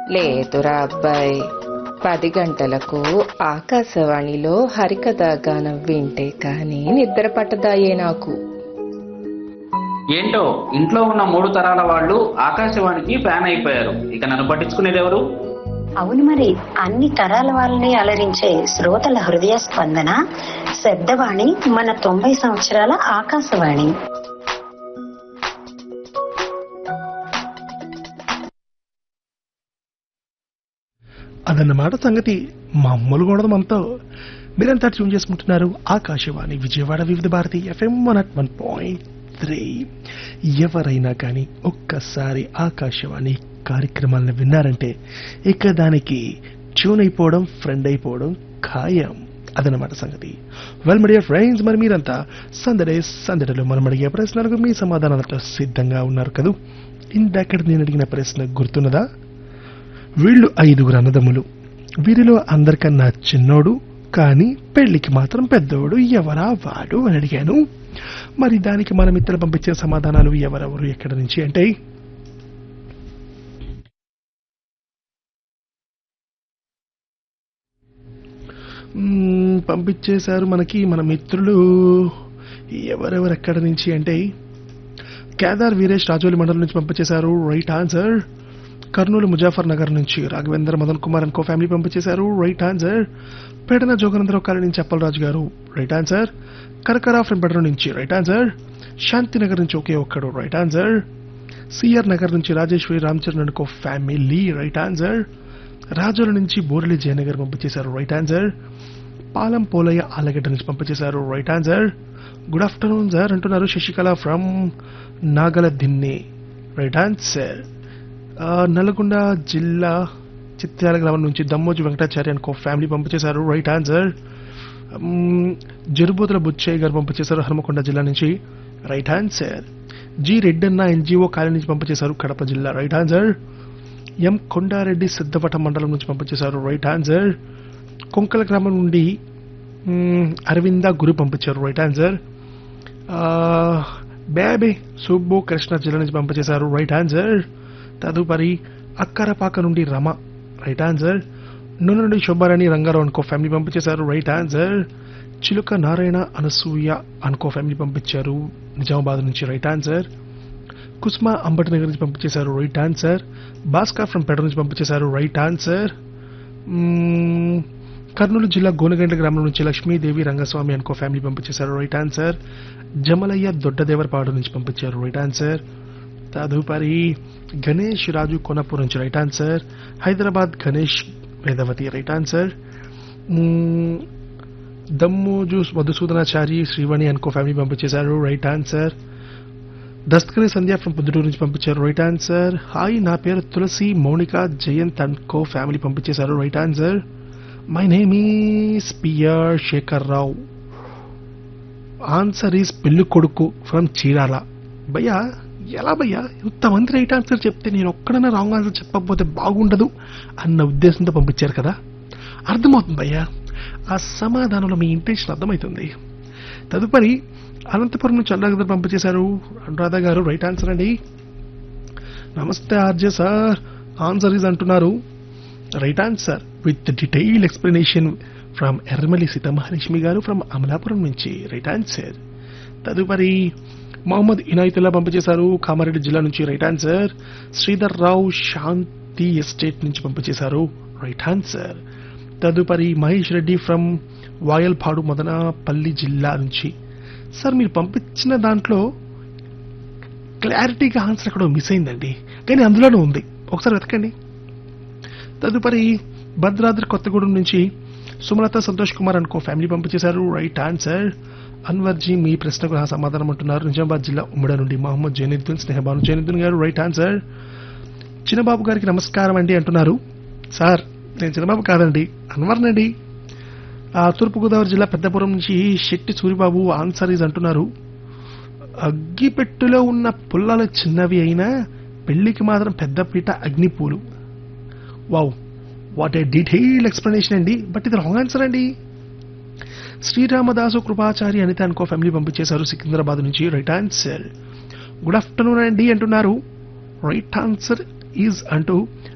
లేదురా అబ్బాయి పది గంటలకు ఆకాశవాణిలో హరికథ గానం వింటే కానీ నిద్ర పట్టదాయే నాకు ఏంటో ఇంట్లో ఉన్న మూడు తరాల వాళ్ళు ఆకాశవాణికి ఫ్యాన్ అయిపోయారు ఇక నన్ను పట్టించుకునేది ఎవరు అవును మరి అన్ని తరాల వాళ్ళని అలరించే శ్రోతల హృదయ స్పందన శబ్దవాణి మన తొంభై సంవత్సరాల ఆకాశవాణి అదన్నమాట సంగతి మామూలుగా ఉండదు మనతో మీరంతా ట్యూన్ చేసుకుంటున్నారు Akashvani Vijayawada Vividh Bharati FM one at one point three ఎవరైనా కానీ ఒక్కసారి ఆకాశవాణి కార్యక్రమాలను విన్నారంటే ఇక దానికి ట్యూన్ అయిపోవడం ఫ్రెండ్ అయిపోవడం ఖాయం అదనమాట సంగతి వెల్ మీడియా ఫ్రెండ్స్ మరి మీరంతా సందడే సందడిలో మనం అడిగే ప్రశ్నలకు మీ సమాధానాలతో సిద్ధంగా ఉన్నారు కదూ ఇందాక నేను అడిగిన ప్రశ్న గుర్తున్నదా వీళ్ళు ఐదుగురు అన్నదమ్ములు వీరిలో అందరికన్నా చిన్నోడు కానీ పెళ్లికి మాత్రం పెద్దోడు ఎవరా వాడు అని అడిగాను మరి దానికి మన మిత్రులు పంపించిన సమాధానాలు ఎవరెవరు ఎక్కడి నుంచి అంటే మ్మ్, పంపించేశారు మనకి మన మిత్రులు ఎవరెవరు ఎక్కడి నుంచి అంటే కేదార్ వీరేష్ రాజోలి మండలం నుంచి పంపించేశారు రైట్ ఆన్సర్ కర్నూలు ముజాఫర్ నగర్ నుంచి Raghavendra Madan Kumar and co family పంపించేశారు రైట్ ఆన్సర్ పేటన జోగనందరావు కాలనీ నుంచి అప్పలరాజు గారు రైట్ ఆన్సర్ కరకరా ఫ్రం బెడర్ నుంచి రైట్ ఆన్సర్ శాంతినగర్ నుంచి ఒకే ఒక్కడు రైట్ ఆన్సర్ సిఆర్ నగర్ నుంచి Rajeshwari Ramcharan and co family right answer రాజోల నుంచి బోరలి జయనగర్ పంపించేశారు రైట్ ఆన్సర్ పాలం పోలయ్య ఆలగడ్డ నుంచి పంపించేశారు right answer good afternoon sir అంటున్నారు Sasikala from Nagaladinne right answer ఆ, నల్గొండ జిల్లా చిత్యాల గ్రామం నుంచి దమ్మోజు వెంకటాచార్య అనుకో ఫ్యామిలీ పంపించేశారు రైట్ ఆన్సర్ మ్మ్, జరుబోతుల బుచ్చయ్య గారు పంపించేశారు హనుమకొండ జిల్లా నుంచి right answer G Reddanna NGO colony నుంచి పంపించేశారు కడప జిల్లా right answer M Kondareddy Siddhavata మండలం నుంచి పంపించేశారు రైట్ ఆన్సర్ కొంకల గ్రామం నుండి మ్మ్, అరవింద గురు పంపించారు రైట్ ఆన్సర్ ఆ, బేబే సుబ్బు కృష్ణ జిల్లా నుంచి పంపించేశారు రైట్ ఆన్సర్ తదుపరి అక్కరపాక నుండి రమ రైట్ ఆన్సర్ నూనె నుండి శోభారాణి రంగారావు అనుకో ఫ్యామిలీ పంపించేశారు రైట్ ఆన్సర్ చిలుక నారాయణ అనసూయ అనుకో ఫ్యామిలీ పంపించారు నిజామాబాద్ నుంచి రైట్ ఆన్సర్ కుస్మా అంబటి నగర్ నుంచి పంపించేశారు రైట్ ఆన్సర్ భాస్కర్ ఫ్రమ్ పెడ నుంచి పంపించేశారు రైట్ ఆన్సర్ మ్మ్, కర్నూలు జిల్లా గోనగండ్ల గ్రామం నుంచి లక్ష్మీదేవి రంగస్వామి అనుకో ఫ్యామిలీ పంపించేశారు రైట్ ఆన్సర్ జమలయ్య దొడ్డదేవరపాడు నుంచి పంపించారు రైట్ ఆన్సర్ తదుపరి గణేష్ రాజు కొనపూర్ నుంచి right answer Hyderabad Ganesh Vedavathi right answer మ్మ్, దమ్మోజు మధుసూదనాచారి శ్రీవాణి అనుకో ఫ్యామిలీ పంపించేశారు right answer Dastakari Sandhya from Proddatur నుంచి పంపించారు రైట్ ఆన్సర్ హాయ్ నా పేరు Tulasi Mounika Jayanth and co family పంపించేశారు right answer my name is పియర్ శేఖర్ రావు ఆన్సర్ ఈస్ పెళ్లి కొడుకు ఫ్రమ్ చీరాల భయ్యా ఎలా భయ్యా ఇంతమంది రైట్ ఆన్సర్ చెప్తే నేను ఒక్కడైనా రాంగ్ ఆన్సర్ చెప్పకపోతే బాగుండదు అన్న ఉద్దేశంతో పంపించారు కదా అర్థమవుతుంది భయ్యా ఆ సమాధానంలో మీ ఇంటెన్షన్ అర్థమవుతుంది తదుపరి అనంతపురం నుంచి అనురాధ పంపించేశారు అనురాధ గారు రైట్ ఆన్సర్ అండి నమస్తే ఆర్జే సార్ ఆన్సర్ ఈజ్ అంటున్నారు right answer with detail explanation from Erramalli Seethamahalakshmi garu from Amalapuram నుంచి రైట్ ఆన్సర్ తదుపరి మొహమ్మద్ ఇనాయతుల్లా పంపించేశారు కామారెడ్డి జిల్లా నుంచి right answer Sridhar Rao Shanti estate నుంచి పంపించేశారు రైట్ ఆన్సర్ తదుపరి మహేష్ రెడ్డి ఫ్రమ్ వాయల్పాడు మదనపల్లి జిల్లా నుంచి సార్ మీరు పంపించిన దాంట్లో క్లారిటీగా ఆన్సర్ ఎక్కడో మిస్ అయిందండి కానీ అందులోనే ఉంది ఒకసారి వెతకండి తదుపరి భద్రాద్రి కొత్తగూడెం నుంచి సుమలత సంతోష్ కుమార్ అనుకో ఫ్యామిలీ పంపించేశారు రైట్ ఆన్సర్ అన్వర్జీ మీ ప్రశ్నకు నా సమాధానం అంటున్నారు నిజామాబాద్ జిల్లా ఉమ్మడి నుండి మహమ్మద్ జైనుద్దీన్ స్నేహబాను జైనుద్దీన్ గారు రైట్ ఆన్సర్ చిన్నబాబు గారికి నమస్కారం అండి అంటున్నారు సార్ నేను చిన్నబాబు కాదండి అన్వర్నండి ఆ తూర్పుగోదావరి జిల్లా పెద్దపురం నుంచి శెట్టి సూరిబాబు ఆన్సర్ ఈజ్ అంటున్నారు అగ్గిపెట్టులో ఉన్న పుల్లలు చిన్నవి అయినా పెళ్లికి మాత్రం పెద్ద పీట అగ్నిపూలు wow what a detail explanation అండి బట్ ఇది రాంగ్ ఆన్సర్ అండి శ్రీరామదాసు కృపాచారి అనిత అనుకో ఫ్యామిలీ పంపించేశారు సికింద్రాబాద్ నుంచి రైట్ ఆన్సర్ గుడ్ ఆఫ్టర్నూన్ అండి అంటున్నారు రైట్ ఆన్సర్ ఈజ్ అంటూ